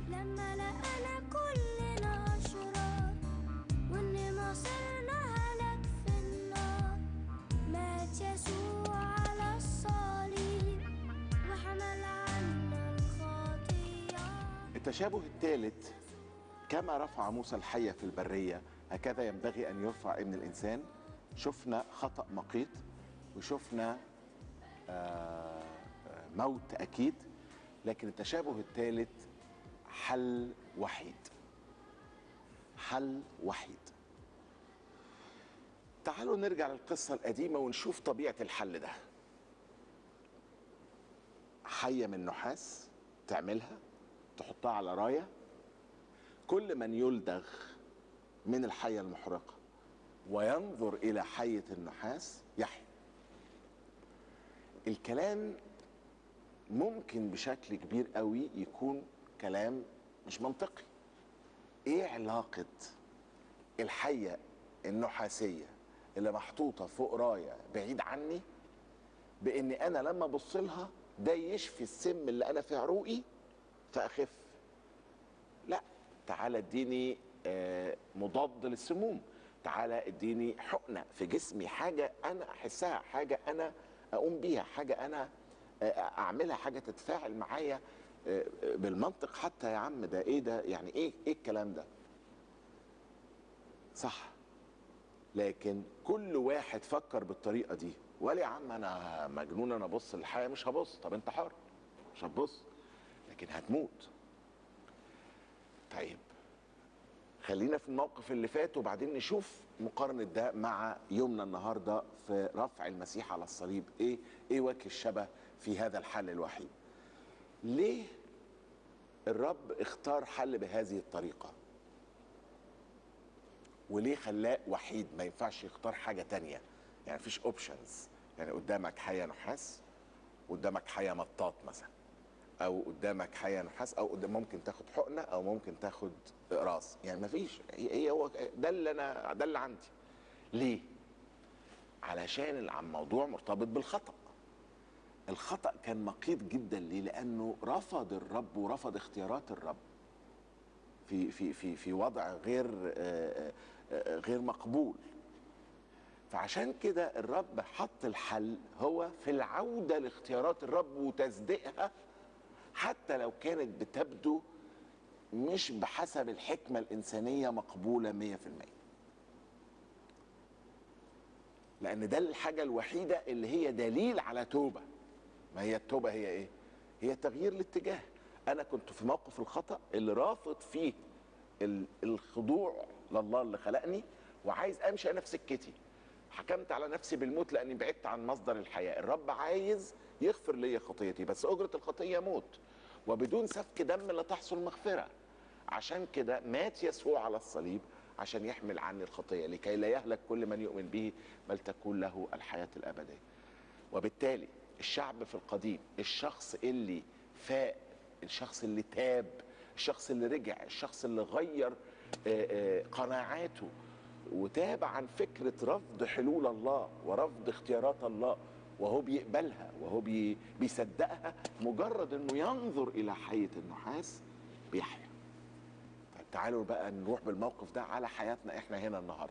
لما لقانا كلنا أشرار وإن مصيرنا هلك في النار مات يسوع على الصليب وحمل عنا الخطية التشابه الثالث كما رفع موسى الحية في البرية هكذا ينبغي أن يرفع ابن الإنسان شفنا خطأ مقيت وشفنا آه، آه، موت أكيد لكن التشابه الثالث حل وحيد حل وحيد تعالوا نرجع للقصة القديمة ونشوف طبيعة الحل ده حية من نحاس تعملها تحطها على راية كل من يلدغ من الحية المحرقة وينظر إلى حية النحاس يحيا الكلام ممكن بشكل كبير قوي يكون كلام مش منطقي ايه علاقة الحية النحاسية اللي محطوطة فوق راية بعيد عني بان انا لما ابص لها ده يشفي السم اللي انا في عروقي فاخف لا تعالى اديني آه، مضاد للسموم تعالى اديني حقنه في جسمي حاجه انا احسها حاجه انا اقوم بيها حاجه انا آه، اعملها حاجه تتفاعل معايا آه، آه، بالمنطق حتى يا عم ده ايه ده يعني ايه ايه الكلام ده صح لكن كل واحد فكر بالطريقه دي ولا يا عم انا مجنون انا ابص للحياه مش هبص طب انت حر مش هتبص لكن هتموت طيب خلينا في الموقف اللي فات وبعدين نشوف مقارنة ده مع يومنا النهاردة في رفع المسيح على الصليب ايه ايه وجه الشبه في هذا الحل الوحيد ليه الرب اختار حل بهذه الطريقة وليه خلاه وحيد ما ينفعش يختار حاجة تانية يعني مفيش اوبشنز يعني قدامك حية نحاس قدامك حية مطاط مثلا او قدامك حية نحاس او قدام ممكن تاخد حقنة او ممكن تاخد اقراص يعني مفيش هي هي هو ده اللي انا ده اللي عندي ليه علشان الموضوع مرتبط بالخطأ الخطأ كان مقيت جدا ليه لانه رفض الرب ورفض اختيارات الرب في في في في وضع غير آه، آه، غير مقبول فعشان كده الرب حط الحل هو في العودة لاختيارات الرب وتصديقها حتى لو كانت بتبدو مش بحسب الحكمة الإنسانية مقبولة مية في المية لأن ده الحاجة الوحيدة اللي هي دليل على توبة ما هي التوبة هي إيه؟ هي تغيير الاتجاه أنا كنت في موقف الخطأ اللي رافض فيه ال- الخضوع لله اللي خلقني وعايز أمشي أنا في سكتي حكمت على نفسي بالموت لاني بعدت عن مصدر الحياه الرب عايز يغفر لي خطيتي بس اجره الخطيه موت وبدون سفك دم لا تحصل مغفره عشان كده مات يسوع على الصليب عشان يحمل عني الخطيه لكي لا يهلك كل من يؤمن به بل تكون له الحياه الابديه وبالتالي الشعب في القديم الشخص اللي فاق الشخص اللي تاب الشخص اللي رجع الشخص اللي غير آه، آه، قناعاته وتاب عن فكرة رفض حلول الله ورفض اختيارات الله وهو بيقبلها وهو بي بيصدقها مجرد انه ينظر الى حية النحاس بيحيا طيب تعالوا بقى نروح بالموقف ده على حياتنا احنا هنا النهارده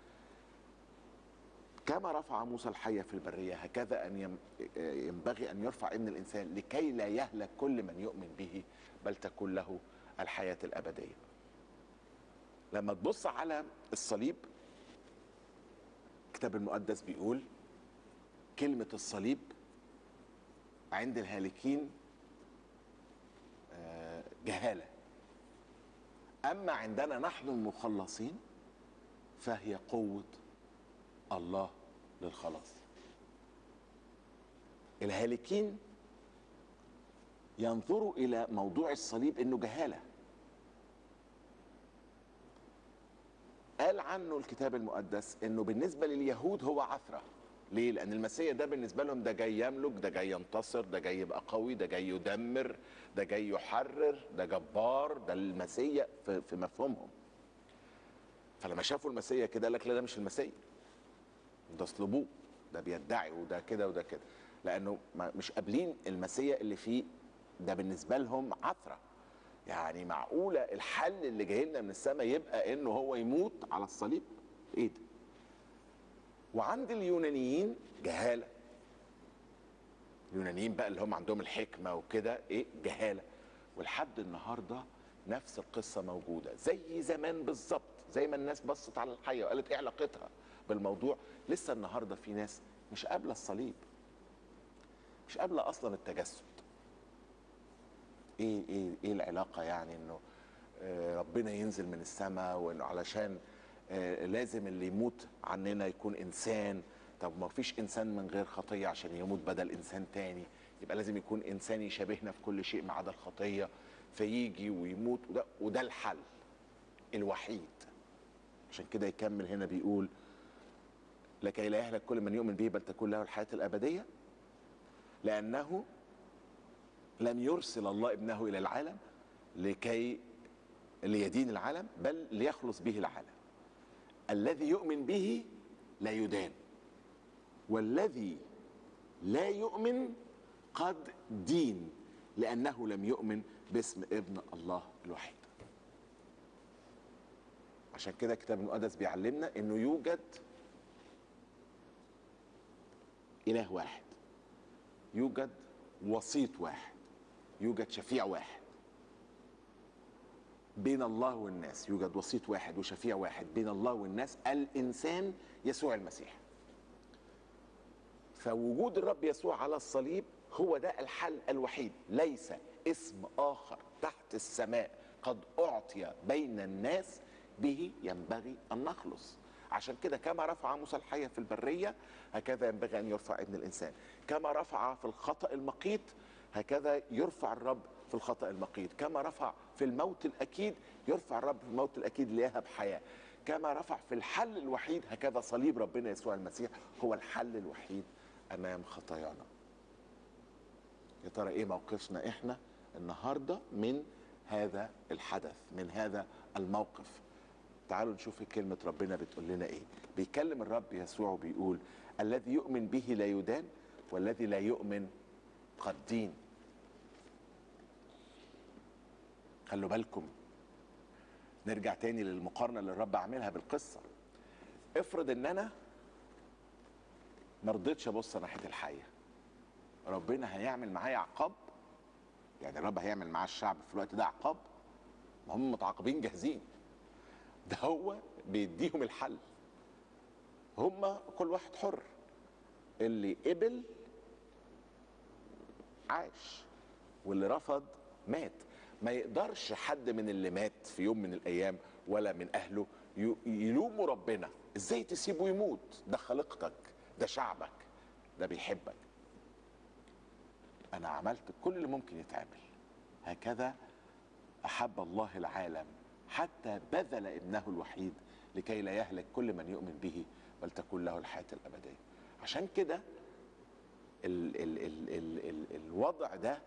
كما رفع موسى الحية في البرية هكذا أن يم- ينبغي أن يرفع ابن الإنسان لكي لا يهلك كل من يؤمن به بل تكون له الحياة الأبدية لما تبص على الصليب الكتاب المقدس بيقول كلمة الصليب عند الهالكين آه، جهالة أما عندنا نحن المخلصين فهي قوة الله للخلاص الهالكين ينظروا الى موضوع الصليب انه جهاله قال عنه الكتاب المقدس انه بالنسبه لليهود هو عثره ليه؟ لأن المسيح ده بالنسبة لهم ده جاي يملك، ده جاي ينتصر، ده جاي يبقى قوي، ده جاي يدمر، ده جاي يحرر، ده جبار، ده المسيح في, في مفهومهم. فلما شافوا المسيح كده قال لك لا ده مش المسيح. ده اصلبوه، ده بيدعي وده كده وده كده. لأنه ما- مش قابلين المسيح اللي فيه ده بالنسبة لهم عثرة. يعني معقوله الحل اللي جاي لنا من السماء يبقى انه هو يموت على الصليب ايه ده وعند اليونانيين جهاله اليونانيين بقى اللي هم عندهم الحكمه وكده ايه جهاله ولحد النهارده نفس القصه موجوده زي زمان بالظبط زي ما الناس بصت على الحيه وقالت ايه علاقتها بالموضوع لسه النهارده في ناس مش قابله الصليب مش قابله اصلا التجسد ايه ايه ايه العلاقه يعني انه آه، ربنا ينزل من السماء وانه علشان آه، لازم اللي يموت عننا يكون انسان طب ما فيش انسان من غير خطيه عشان يموت بدل انسان تاني يبقى لازم يكون انسان يشابهنا في كل شيء ما عدا الخطيه فيجي ويموت وده وده الحل الوحيد عشان كده يكمل هنا بيقول لكي لا يهلك كل من يؤمن به بل تكون له الحياه الابديه لانه لم يرسل الله ابنه الى العالم لكي ليدين العالم بل ليخلص به العالم الذي يؤمن به لا يدان والذي لا يؤمن قد دين لانه لم يؤمن باسم ابن الله الوحيد عشان كده الكتاب المقدس بيعلمنا انه يوجد اله واحد يوجد وسيط واحد يوجد شفيع واحد بين الله والناس يوجد وسيط واحد وشفيع واحد بين الله والناس الانسان يسوع المسيح فوجود الرب يسوع على الصليب هو ده الحل الوحيد ليس اسم اخر تحت السماء قد اعطي بين الناس به ينبغي ان نخلص عشان كده كما رفع موسى الحية في البرية هكذا ينبغي أن يرفع ابن الإنسان كما رفع في الخطأ المقيت هكذا يرفع الرب في الخطأ المقيت كما رفع في الموت الأكيد يرفع الرب في الموت الأكيد ليهب حياة كما رفع في الحل الوحيد هكذا صليب ربنا يسوع المسيح هو الحل الوحيد أمام خطايانا يا ترى ايه موقفنا احنا النهارده من هذا الحدث من هذا الموقف تعالوا نشوف كلمة ربنا بتقول لنا ايه بيكلم الرب يسوع وبيقول الذي يؤمن به لا يدان والذي لا يؤمن قد دين خلوا بالكم نرجع تاني للمقارنة اللي الرب عاملها بالقصة افرض ان انا ما رضيتش ابص ناحية الحية ربنا هيعمل معايا عقاب يعني الرب هيعمل مع الشعب في الوقت ده عقاب ما هم متعاقبين جاهزين ده هو بيديهم الحل هم كل واحد حر اللي قبل عاش واللي رفض مات ما يقدرش حد من اللي مات في يوم من الايام ولا من اهله ي- يلوموا ربنا ازاي تسيبه يموت ده خليقتك ده شعبك ده بيحبك انا عملت كل اللي ممكن يتعمل هكذا احب الله العالم حتى بذل ابنه الوحيد لكي لا يهلك كل من يؤمن به بل تكون له الحياه الابديه عشان كده ال ال ال ال ال الوضع ده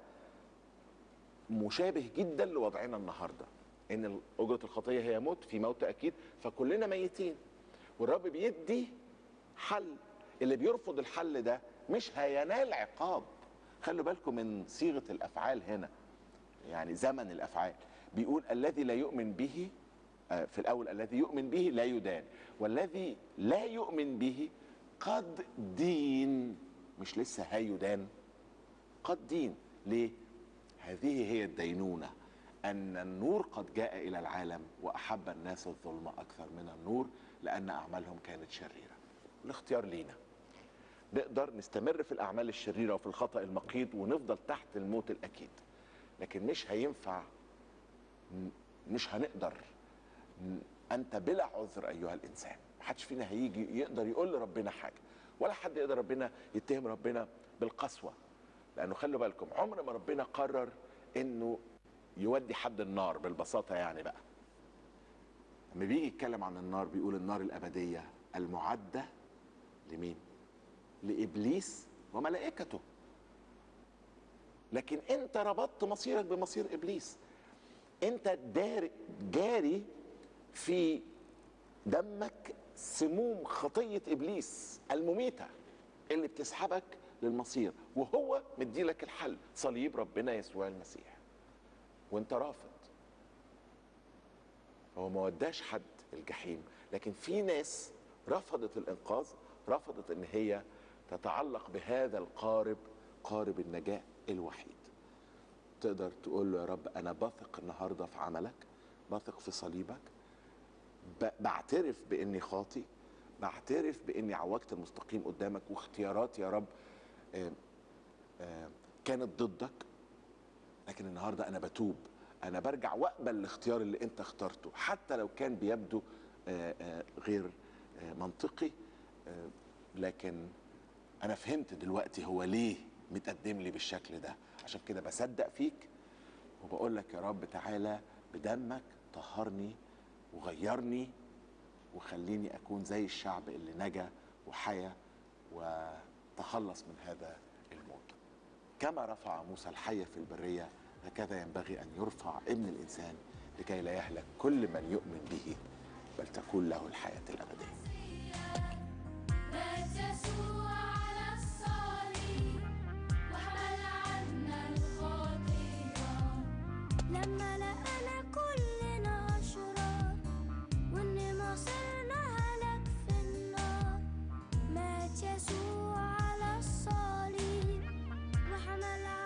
مشابه جدا لوضعنا النهارده ان اجره الخطيه هي موت في موت اكيد فكلنا ميتين والرب بيدي حل اللي بيرفض الحل ده مش هينال عقاب خلوا بالكم من صيغه الافعال هنا يعني زمن الافعال بيقول الذي لا يؤمن به آه، في الاول الذي يؤمن به لا يدان والذي لا يؤمن به قد دين مش لسه هيدان قد دين ليه هذه هي الدينونه ان النور قد جاء الى العالم واحب الناس الظلم اكثر من النور لان اعمالهم كانت شريره الاختيار لينا نقدر نستمر في الاعمال الشريره وفي الخطا المقيت ونفضل تحت الموت الاكيد لكن مش هينفع م- مش هنقدر م- انت بلا عذر ايها الانسان محدش فينا هيجي يقدر يقول لربنا حاجه ولا حد يقدر ربنا يتهم ربنا بالقسوه لانه خلوا بالكم عمر ما ربنا قرر انه يودي حد النار بالبساطه يعني بقى لما بيجي يتكلم عن النار بيقول النار الابديه المعده لمين لابليس وملائكته لكن انت ربطت مصيرك بمصير ابليس انت دار جاري في دمك سموم خطيه ابليس المميته اللي بتسحبك للمصير وهو مديلك الحل صليب ربنا يسوع المسيح وانت رافض هو ما وداش حد الجحيم لكن في ناس رفضت الانقاذ رفضت ان هي تتعلق بهذا القارب قارب النجاه الوحيد تقدر تقول له يا رب انا بثق النهارده في عملك بثق في صليبك ب- بعترف باني خاطي بعترف باني عوجت المستقيم قدامك واختياراتي يا رب آه، آه، كانت ضدك لكن النهارده انا بتوب انا برجع واقبل الاختيار اللي انت اخترته حتى لو كان بيبدو آه، آه، غير آه، منطقي آه، لكن انا فهمت دلوقتي هو ليه متقدم لي بالشكل ده عشان كده بصدق فيك وبقول لك يا رب تعالى بدمك طهرني وغيرني وخليني اكون زي الشعب اللي نجا وحيا وتخلص من هذا الموت كما رفع موسى الحية في البرية هكذا ينبغي أن يرفع ابن الإنسان لكي لا يهلك كل من يؤمن به بل تكون له الحياة الأبدية مات يسوع على الصليب وحمل عنا الخطية لما لقانا كلنا أشرار وإن مصيرنا هلك في النار مات يسوع على الصليب وحمل